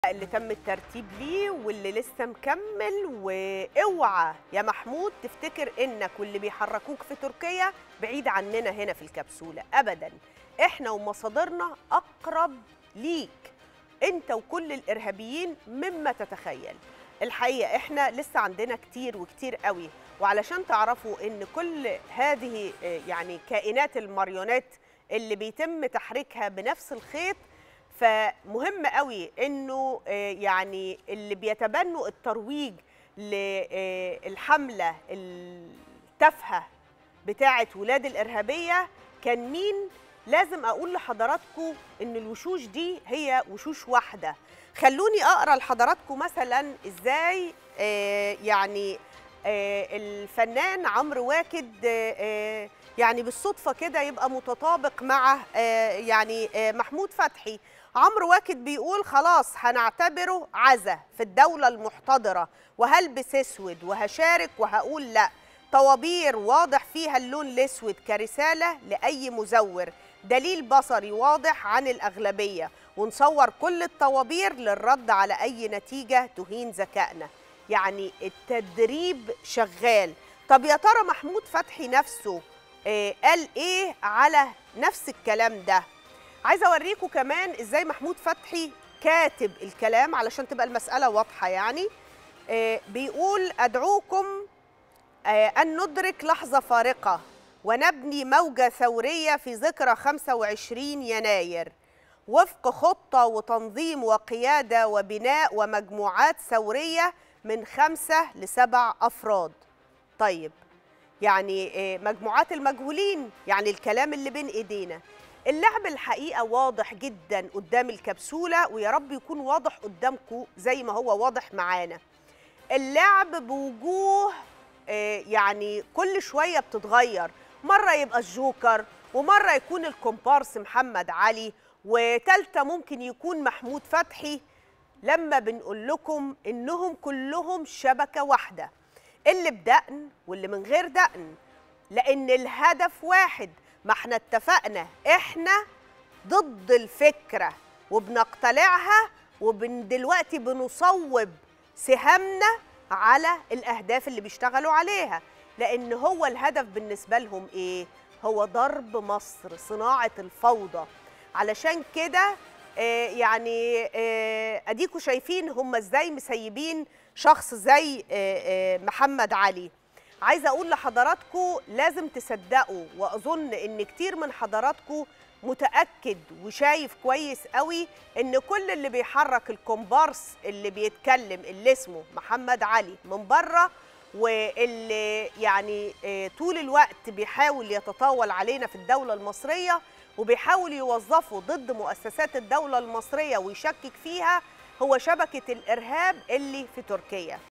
اللي تم الترتيب ليه واللي لسه مكمل واوعى يا محمود تفتكر انك واللي بيحركوك في تركيا بعيد عننا هنا في الكبسولة ابدا احنا ومصادرنا اقرب ليك انت وكل الارهابيين مما تتخيل الحقيقة احنا لسه عندنا كتير وكتير قوي وعلشان تعرفوا ان كل هذه آه، يعني كائنات الماريونات اللي بيتم تحريكها بنفس الخيط فمهم قوي انه آه، يعني اللي بيتبنوا الترويج للحمله التافهه بتاعه ولاد الارهابيه كان مين لازم اقول لحضراتكم ان الوشوش دي هي وشوش واحده خلوني اقرا لحضراتكم مثلا ازاي آه، يعني آه، الفنان عمرو واكد آه، آه، يعني بالصدفه كده يبقى متطابق مع آه، يعني آه، محمود فتحي عمرو واكد بيقول خلاص هنعتبره عزا في الدوله المحتضره وهلبس اسود وهشارك وهقول لا طوابير واضح فيها اللون الاسود كرساله لاي مزور دليل بصري واضح عن الاغلبيه ونصور كل الطوابير للرد على اي نتيجه تهين ذكائنا يعني التدريب شغال طب يا ترى محمود فتحي نفسه آه، قال ايه على نفس الكلام ده عايزه اوريكم كمان ازاي محمود فتحي كاتب الكلام علشان تبقى المساله واضحه يعني آه، بيقول ادعوكم آه، ان ندرك لحظه فارقه ونبني موجه ثوريه في ذكرى 25 يناير وفق خطه وتنظيم وقياده وبناء ومجموعات ثوريه من خمسه لسبع افراد طيب يعني آه، مجموعات المجهولين يعني الكلام اللي بين ايدينا اللعب الحقيقه واضح جدا قدام الكبسوله ويا رب يكون واضح قدامكم زي ما هو واضح معانا اللعب بوجوه آه، يعني كل شويه بتتغير مره يبقى الجوكر ومره يكون الكومبارس محمد علي وتالتة ممكن يكون محمود فتحي لما بنقول لكم انهم كلهم شبكه واحده اللي بدقن واللي من غير دقن لان الهدف واحد ما احنا اتفقنا احنا ضد الفكره وبنقتلعها وبن دلوقتي بنصوب سهامنا على الاهداف اللي بيشتغلوا عليها لان هو الهدف بالنسبه لهم ايه هو ضرب مصر صناعه الفوضى علشان كده آه، يعني آه، اديكوا شايفين هم ازاي مسيبين شخص زي آه، آه، محمد علي عايزه اقول لحضراتكم لازم تصدقوا واظن ان كتير من حضراتكم متاكد وشايف كويس قوي ان كل اللي بيحرك الكومبارس اللي بيتكلم اللي اسمه محمد علي من بره واللي يعني آه، طول الوقت بيحاول يتطاول علينا في الدوله المصريه وبيحاول يوظفه ضد مؤسسات الدوله المصريه ويشكك فيها هو شبكه الارهاب اللي في تركيا